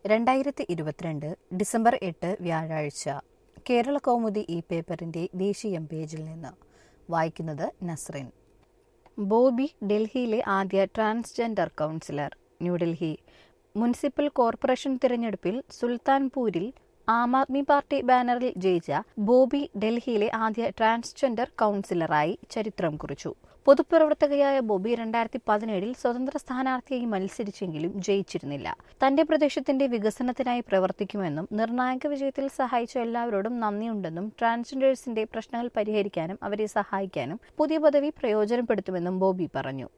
രണ്ടായിരത്തി ഇരുപത്തിരണ്ട് ഡിസംബർ എട്ട് വ്യാഴാഴ്ച കേരള കൗമുദി ഈ പേപ്പറിന്റെ ദേശീയ പേജിൽ നിന്ന് വായിക്കുന്നത് നസ്റിൻ ബോബി ഡൽഹിയിലെ ആദ്യ transgender councillor New Delhi municipal corporation തിരഞ്ഞെടുപ്പിൽ സുൽത്താൻപൂരിൽ ആം ആദ്മി പാർട്ടി ബാനറിൽ ജയിച്ച ബോബി ഡൽഹിയിലെ ആദ്യ ട്രാൻസ്ജെൻഡർ കൗൺസിലറായി ചരിത്രം കുറിച്ചു പൊതുപ്രവർത്തകയായ ബോബി രണ്ടായിരത്തി പതിനേഴിൽ സ്വതന്ത്ര സ്ഥാനാർത്ഥിയായി മത്സരിച്ചെങ്കിലും ജയിച്ചിരുന്നില്ല തന്റെ പ്രദേശത്തിന്റെ വികസനത്തിനായി പ്രവർത്തിക്കുമെന്നും നിർണായക വിജയത്തിൽ സഹായിച്ച എല്ലാവരോടും നന്ദിയുണ്ടെന്നും ട്രാൻസ്ജെൻഡേഴ്സിന്റെ പ്രശ്നങ്ങൾ പരിഹരിക്കാനും അവരെ സഹായിക്കാനും പുതിയ പദവി പ്രയോജനപ്പെടുത്തുമെന്നും ബോബി പറഞ്ഞു